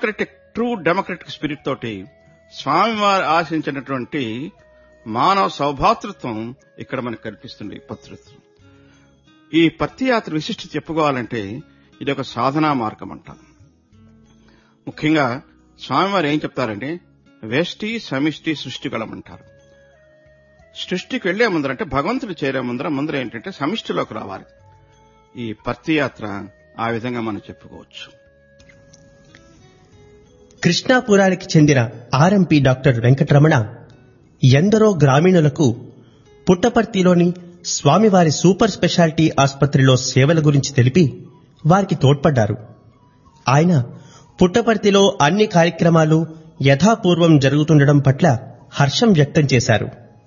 Democratic true democratic spirit తోటి స్వామివారు ఆశించినటువంటి మానవ సౌభాతృత్వం ఇక్కడ మనకు కనిపిస్తుంది ఈ పత్రిత్వం ఈ పత్తి యాత్ర విశిష్ట చెప్పుకోవాలంటే ఇది ఒక సాధనా మార్గం అంటారు ముఖ్యంగా స్వామివారు ఏం చెప్తారంటే వేష్టి సమిష్టి సృష్టిగలం అంటారు సృష్టికి వెళ్లే ముందర అంటే భగవంతుడు చేరే ముందర ముందర ఏంటంటే సమిష్టిలోకి రావాలి ఈ పత్తి యాత్ర ఆ విధంగా మనం చెప్పుకోవచ్చు కృష్ణాపురానికి చెందిన ఆర్ఎంపీ డాక్టర్ వెంకటరమణ ఎందరో గ్రామీణులకు పుట్టపర్తిలోని స్వామివారి సూపర్ స్పెషాలిటీ ఆసుపత్రిలో సేవల గురించి తెలిపి వారికి తోడ్పడ్డారు ఆయన పుట్టపర్తిలో అన్ని కార్యక్రమాలు యథాపూర్వం జరుగుతుండడం పట్ల హర్షం వ్యక్తం చేశారు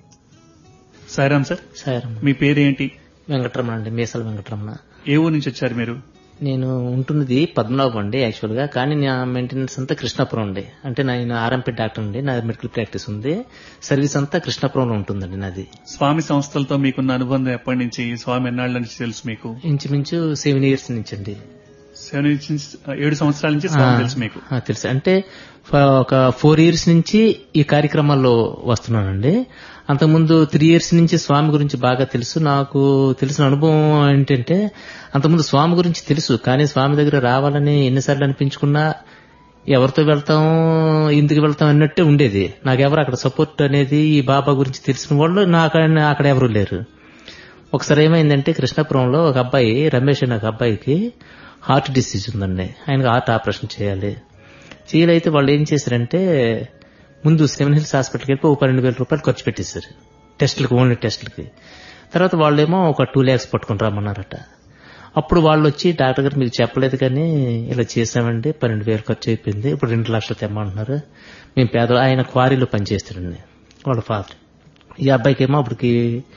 సాయిరామ్ సార్ సార్ మీ పేరేంటి వెంకటరమణ అండి మీసాల వెంకటరమణ ఏ ఊరు నుంచి వచ్చారు మీరు నేను ఉంటున్నది పద్మనాభం అండి యాక్చువల్ గా కానీ నా మెయింటెనెన్స్ అంతా కృష్ణాపురం అండి అంటే నేను ఆర్ఎంపీ డాక్టర్ అండి నా మెడికల్ ప్రాక్టీస్ ఉంది సర్వీస్ అంతా కృష్ణాపురంలో ఉంటుందండి నాది స్వామి సంస్థలతో మీకున్న అనుబంధం ఎప్పటి నుంచి స్వామి ఎన్నాళ్ళ నుంచి తెలుసు మీకు ఇంచుమించు సెవెన్ ఇయర్స్ నుంచి అండి సెవెన్ నుంచి ఏడు సంవత్సరాల నుంచి స్వామి తెలుసు మీకు ఆ, తెలుసు అంటే ఫ- ఒక ఫోర్ ఇయర్స్ నుంచి ఈ కార్యక్రమాల్లో వస్తున్నానండి అంతకుముందు త్రీ ఇయర్స్ నుంచి స్వామి గురించి బాగా తెలుసు నాకు తెలిసిన అనుభవం ఏంటంటే అంతకుముందు స్వామి గురించి తెలుసు కానీ స్వామి దగ్గర రావాలని ఎన్నిసార్లు అనిపించుకున్నా ఎవరితో వెళ్తాం ఎందుకు వెళ్తాం అన్నట్టే ఉండేది నాకెవరు అక్కడ సపోర్ట్ అనేది ఈ బాబా గురించి తెలిసిన వాళ్ళు నాకు అక్కడ ఎవరు లేరు ఒకసారి ఏమైందంటే కృష్ణాపురంలో ఒక అబ్బాయి రమేష్ అనే ఒక అబ్బాయికి హార్ట్ డిసీజ్ ఉందండి ఆయనకు హార్ట్ ఆపరేషన్ చేయాలి చేయాలైతే వాళ్ళు ఏం చేశారంటే ముందు సెవెన్ హిల్స్ హాస్పిటల్కి వెళ్ళి ఒక పన్నెండు వేల రూపాయలు ఖర్చు పెట్టేశారు టెస్టులకి ఓన్లీ టెస్టులకి తర్వాత వాళ్ళేమో ఒక టూ ల్యాక్స్ పట్టుకుని రమ్మన్నారట అప్పుడు వాళ్ళు వచ్చి డాక్టర్ గారు మీకు చెప్పలేదు కానీ ఇలా చేసామండి పన్నెండు వేలు ఖర్చు అయిపోయింది ఇప్పుడు రెండు లక్షలు తెమ్మంటున్నారు మేము పేద ఆయన క్వారీలో పనిచేస్తాడండి వాళ్ళ ఫాదర్ ఈ అబ్బాయికి ఏమో అప్పటికి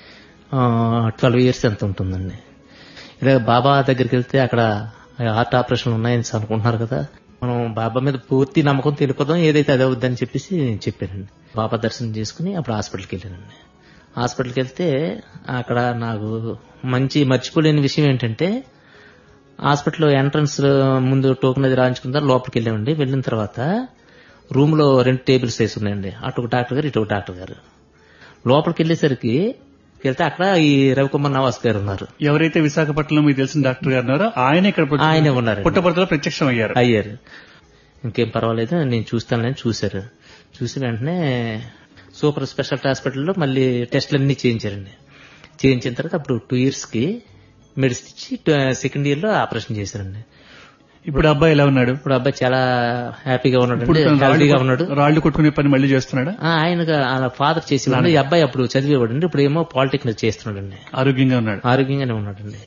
ట్వెల్వ్ ఇయర్స్ ఎంత ఉంటుందండి ఇలా బాబా దగ్గరికి వెళ్తే అక్కడ హార్ట్ ఆపరేషన్ ఉన్నాయని అనుకుంటున్నారు కదా మనం బాబా మీద పూర్తి నమ్మకం తెలిపోదాం ఏదైతే అదే అవుద్దని చెప్పేసి చెప్పానండి బాబా దర్శనం చేసుకుని అప్పుడు హాస్పిటల్కి వెళ్ళానండి హాస్పిటల్కి వెళ్తే అక్కడ నాకు మంచి మర్చిపోలేని విషయం ఏంటంటే హాస్పిటల్ ఎంట్రన్స్ ముందు టోకెన్ అది రాయించుకున్న తర్వాత లోపలికి వెళ్ళామండి వెళ్ళిన తర్వాత రూమ్ లో రెండు టేబుల్స్ వేసి ఉన్నాయండి అటు ఒక డాక్టర్ గారు ఇటు ఒక డాక్టర్ గారు లోపలికి వెళ్ళేసరికి వెళ్తే అక్కడ ఈ రవికుమార్ నవాస్ గారు ఉన్నారు ఎవరైతే విశాఖపట్నంలో మీకు తెలిసిన డాక్టర్ గారు ఉన్నారో ఆయన ఇక్కడ పుట్ట- ఆయనే ఉన్నారండి. పుట్టపర్తిలో ప్రత్యక్షం అయ్యారు అయ్యారు ఇంకేం పర్వాలేదు నేను చూస్తానని చూశారు చూసి వెంటనే సూపర్ స్పెషాలిటీ హాస్పిటల్లో మళ్ళీ టెస్ట్లు అన్ని చేయించారండి చేయించిన తర్వాత అప్పుడు టూ ఇయర్స్ కి మెడిసిన్ ఇచ్చి సెకండ్ ఇయర్ లో ఆపరేషన్ చేశారండి ఇప్పుడు అబ్బాయి ఎలా ఉన్నాడు ఇప్పుడు అబ్బాయి చాలా హ్యాపీగా ఉన్నాడు ఇప్పుడు తను రాళ్ళు హెల్తీగా కొట్- ఉన్నాడు రాళ్ళు కొట్టుకునే పని మళ్ళీ చేస్తున్నాడా ఆ, ఆయనగా ఆయన ఫాదర్ చేసేవాడు ఈ అబ్బాయి అప్పుడు చదివేవాడు ఇప్పుడు ఏమో పాలిటెక్నిక్ చేస్తున్నాడండి ఆరోగ్యంగా ఉన్నాడు ఆరోగ్యంగానే ఉన్నాడండి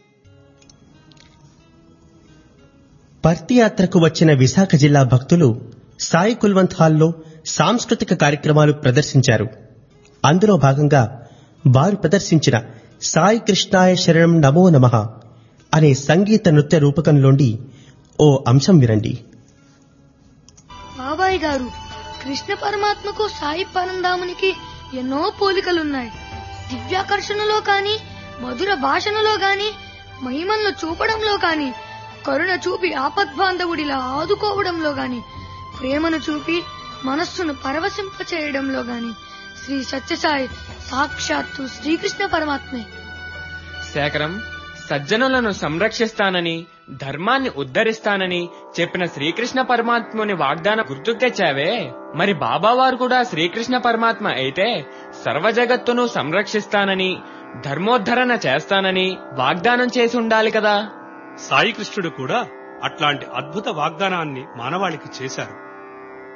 పర్తి యాత్రకు వచ్చిన విశాఖ జిల్లా భక్తులు సాయి కుల్వంత్ హాల్లో సాంస్కృతిక కార్యక్రమాలు ప్రదర్శించారు అందులో భాగంగా వారు ప్రదర్శించిన సాయి కృష్ణాయ శరణం నమో నమః అనే సంగీత నృత్య రూపకంలోండి ఓ అంశం వినండి బాబాయ్ గారు కృష్ణ పరమాత్మకు సాయి పరంధామునికి ఎన్నో పోలికలున్నాయి దివ్యాకర్షణలో కాని మధుర భాషణలో గాని మహిమలను చూపడంలో కాని కరుణ చూపి ఆపద్బాంధవుడిలా ఆదుకోవడంలో గాని ప్రేమను చూపి మనస్సును పరవశింప చేయడంలో గాని శ్రీ సత్యసాయి సాక్షాత్తు శ్రీకృష్ణ పరమాత్మే శేఖరం సజ్జనులను సంరక్షిస్తానని ధర్మాన్ని ఉద్ధరిస్తానని చెప్పిన శ్రీకృష్ణ పరమాత్ముని వాగ్దానం గుర్తుకు తెచ్చావే మరి బాబావారు కూడా శ్రీకృష్ణ పరమాత్మ అయితే సర్వ జగత్తును సంరక్షిస్తానని ధర్మోద్ధరణ చేస్తానని వాగ్దానం చేసి ఉండాలి కదా సాయి కృష్ణుడు కూడా అట్లాంటి అద్భుత వాగ్దానాన్ని మానవాళికి చేశారు